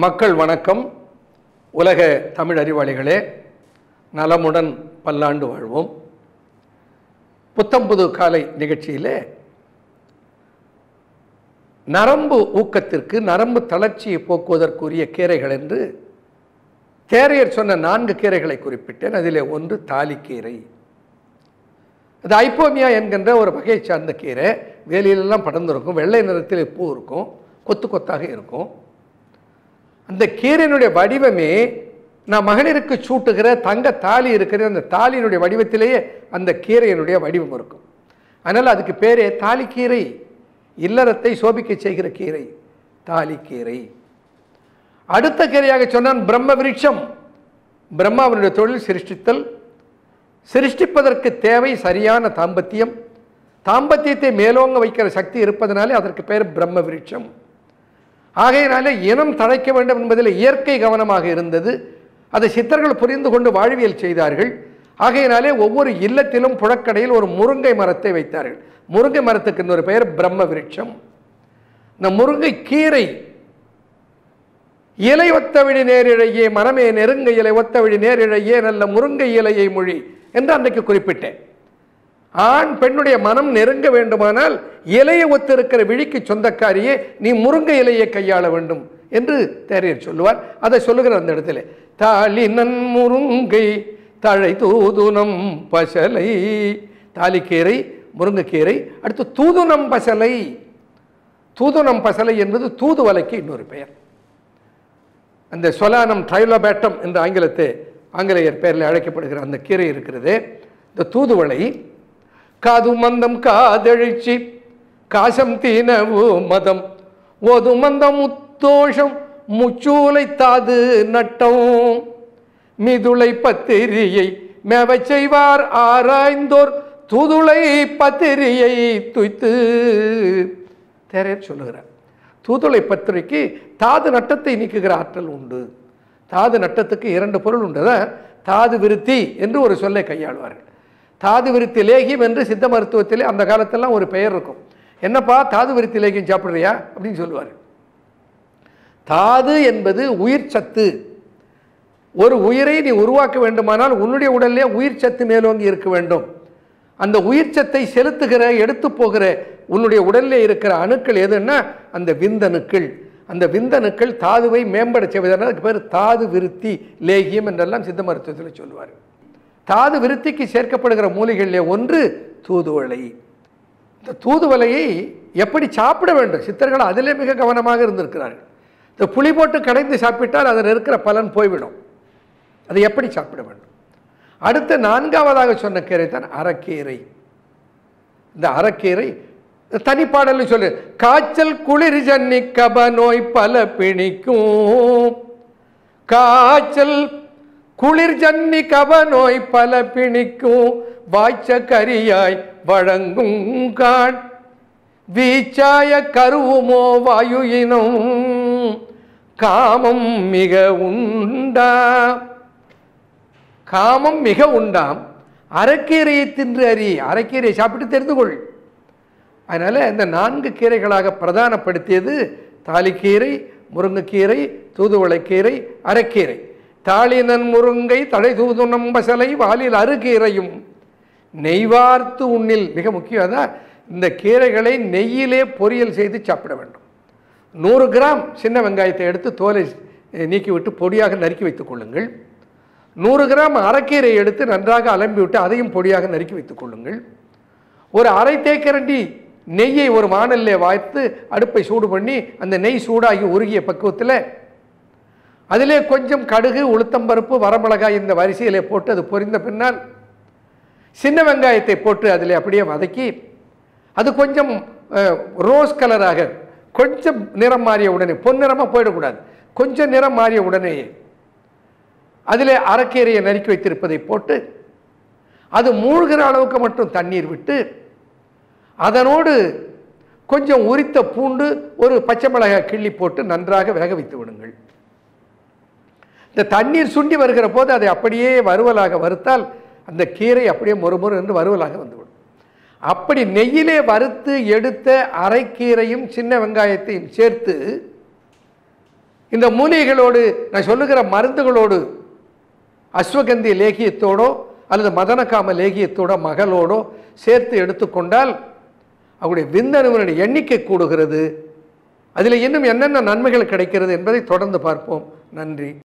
மக்கள் வணக்கம் உலக தமிழ் அறிவாளிகளே நலமுடன் பல்லாண்டு வாழ்வோம் புத்தம்புது காலை நிகழ்ச்சியிலே நரம்பு ஊக்கத்திற்கு நரம்பு தளர்ச்சியை போக்குவதற்குரிய கீரைகள் என்று தேரையர் சொன்ன நான்கு கீரைகளை குறிப்பிட்டேன் அதிலே ஒன்று தாலிக்கீரை அது ஐப்போமியா என்கின்ற ஒரு வகையை சார்ந்த கீரை வேலியிலெல்லாம் படர்ந்திருக்கும் வெள்ளை நிறத்தில் பூ இருக்கும் கொத்து கொத்தாக இருக்கும் அந்த கீரையினுடைய வடிவமே நான் மகளிருக்கு சூட்டுகிற தங்க தாலி இருக்கிற அந்த தாலியினுடைய வடிவத்திலேயே அந்த கீரையினுடைய வடிவம் இருக்கும் அதனால் அதுக்கு பேரே தாலிக்கீரை இல்லறத்தை சோபிக்க செய்கிற கீரை தாலிக்கீரை அடுத்த கீரையாக சொன்னான் பிரம்ம விருட்சம் பிரம்மாவனுடைய தொழில் சிருஷ்டித்தல் சிருஷ்டிப்பதற்கு தேவை சரியான தாம்பத்தியம் தாம்பத்தியத்தை மேலோங்க வைக்கிற சக்தி இருப்பதனாலே அதற்கு பெயர் பிரம்ம விருட்சம் ஆகையினாலே இனம் தழைக்க வேண்டும் என்பதில் இயற்கை கவனமாக இருந்தது அதை சித்தர்கள் புரிந்து கொண்டு வாழ்வியல் செய்தார்கள் ஆகையினாலே ஒவ்வொரு இல்லத்திலும் புழக்கடையில் ஒரு முருங்கை மரத்தை வைத்தார்கள் முருங்கை மரத்துக்கு இன்னொரு பெயர் பிரம்ம விருட்சம் இந்த முருங்கை கீரை இலை ஒத்தவிழி நேரிழையே மனமே நெருங்க இலை ஒத்தவிழி நேரிழையே நல்ல முருங்கை இலையை மொழி என்று அன்றைக்கு குறிப்பிட்டேன் ஆண் பெண்ணுடைய மனம் நெருங்க வேண்டுமானால் இலையை ஒத்திருக்கிற விழிக்கு சொந்தக்காரியே நீ முருங்கை இலையை கையாள வேண்டும் என்று தேரையர் சொல்லுவார் அதை சொல்லுகிற அந்த இடத்துல தாலி நன் முருங்கை தழை தூதுனம் பசலை தாலிக்கீரை முருங்கைக்கீரை அடுத்து தூதுனம் பசலை தூதுனம் பசலை என்பது தூதுவலைக்கு இன்னொரு பெயர் அந்த சொலானம் ட்ரைலோபேட்டம் என்ற ஆங்கிலத்தை ஆங்கிலேயர் பெயரில் அழைக்கப்படுகிற அந்த கீரை இருக்கிறது இந்த தூதுவளை காது மந்தம் காதழிச்சி காசம் தீனவு மதம் ஓது மந்தம் முத்தோஷம் முச்சூலை தாது நட்டம் மிதுளை பத்திரியை மேவச் செய்வார் ஆராய்ந்தோர் தூதுளை பத்திரியை துய்த்து தேரையர் சொல்லுகிறார் தூதுளை பத்திரிக்கு தாது நட்டத்தை நீக்குகிற ஆற்றல் உண்டு தாது நட்டத்துக்கு இரண்டு பொருள் உண்டு அதான் தாது விருத்தி என்று ஒரு சொல்லை கையாளுவார்கள் தாது விருத்தி லேகியம் என்று சித்த மருத்துவத்திலே அந்த காலத்தெல்லாம் ஒரு பெயர் இருக்கும் என்னப்பா தாது விருத்தி லேகியம் சாப்பிட்றியா அப்படின்னு சொல்லுவார் தாது என்பது உயிர் சத்து ஒரு உயிரை நீ உருவாக்க வேண்டுமானால் உன்னுடைய உடல்லே உயிர் சத்து மேலோங்கி இருக்க வேண்டும் அந்த உயிர் சத்தை செலுத்துகிற எடுத்து போகிற உன்னுடைய உடல்லே இருக்கிற அணுக்கள் எதுன்னா அந்த விந்தணுக்கள் அந்த விந்தணுக்கள் தாதுவை மேம்பட செய்வதனால் அதுக்கு பேர் தாது விருத்தி லேகியம் என்றெல்லாம் சித்த மருத்துவத்தில் சொல்லுவார் தாது விருத்திக்கு சேர்க்கப்படுகிற மூலிகளிலே ஒன்று தூதுவளை இந்த தூதுவளையை எப்படி சாப்பிட வேண்டும் சித்தர்கள் அதிலே மிக கவனமாக இருந்திருக்கிறார்கள் இந்த புளி போட்டு கடைந்து சாப்பிட்டால் அதில் இருக்கிற பலன் போய்விடும் அதை எப்படி சாப்பிட வேண்டும் அடுத்த நான்காவதாக சொன்ன கீரை தான் அறக்கீரை இந்த அறக்கீரை தனிப்பாடல் சொல்லு காய்ச்சல் குளிர் ஜன்னி கப நோய் பல பிணிக்கும் காய்ச்சல் குளிர் ஜன்னி கப நோய் பல பிணிக்கும் வாய்ச்ச கரியாய் வழங்கும் காண் வீச்சாய கருவுமோ வாயு இனம் காமம் மிக உண்டா காமம் மிக உண்டாம் அரைக்கீரையை தின்று அறி அரைக்கீரையை சாப்பிட்டு தெரிந்து கொள் அதனால் இந்த நான்கு கீரைகளாக பிரதானப்படுத்தியது தாலிக்கீரை முருங்கைக்கீரை தூதுவளைக்கீரை அரைக்கீரை தாளினன் முருங்கை தடை தூதுணம் பசலை வாலில் அருகீரையும் நெய்வார்த்து உண்ணில் மிக முக்கியம் அதான் இந்த கீரைகளை நெய்யிலே பொரியல் செய்து சாப்பிட வேண்டும் நூறு கிராம் சின்ன வெங்காயத்தை எடுத்து தோலை நீக்கிவிட்டு பொடியாக நறுக்கி வைத்துக் கொள்ளுங்கள் நூறு கிராம் அரைக்கீரை எடுத்து நன்றாக அலம்பி விட்டு அதையும் பொடியாக நறுக்கி வைத்துக் கொள்ளுங்கள் ஒரு அரை தேக்கரண்டி நெய்யை ஒரு வானலில் வாய்த்து அடுப்பை சூடு பண்ணி அந்த நெய் சூடாகி உருகிய பக்குவத்தில் அதிலே கொஞ்சம் கடுகு உளுத்தம்பருப்பு வரமிளகாய் இந்த வரிசையிலே போட்டு அது பொரிந்த பின்னால் சின்ன வெங்காயத்தை போட்டு அதில் அப்படியே வதக்கி அது கொஞ்சம் ரோஸ் கலராக கொஞ்சம் நிறம் மாறிய உடனே பொன்னிறமாக போயிடக்கூடாது கொஞ்சம் நிறம் மாறிய உடனேயே அதில் அரைக்கீரையை நறுக்கி வைத்திருப்பதை போட்டு அது மூழ்கிற அளவுக்கு மட்டும் தண்ணீர் விட்டு அதனோடு கொஞ்சம் உரித்த பூண்டு ஒரு பச்சை மிளகாய் கிள்ளி போட்டு நன்றாக வேக வைத்து விடுங்கள் இந்த தண்ணீர் சுண்டி வருகிற போது அதை அப்படியே வறுவலாக வறுத்தால் அந்த கீரை அப்படியே மொறுமொறு என்று வறுவலாக வந்துவிடும் அப்படி நெய்யிலே வறுத்து எடுத்த அரைக்கீரையும் சின்ன வெங்காயத்தையும் சேர்த்து இந்த மூலிகைகளோடு நான் சொல்லுகிற மருந்துகளோடு அஸ்வகந்தி லேகியத்தோடோ அல்லது மதனகாம லேகியத்தோட மகளோடோ சேர்த்து எடுத்துக்கொண்டால் அவருடைய விந்தணுவினுடைய எண்ணிக்கை கூடுகிறது அதில் இன்னும் என்னென்ன நன்மைகள் கிடைக்கிறது என்பதை தொடர்ந்து பார்ப்போம் நன்றி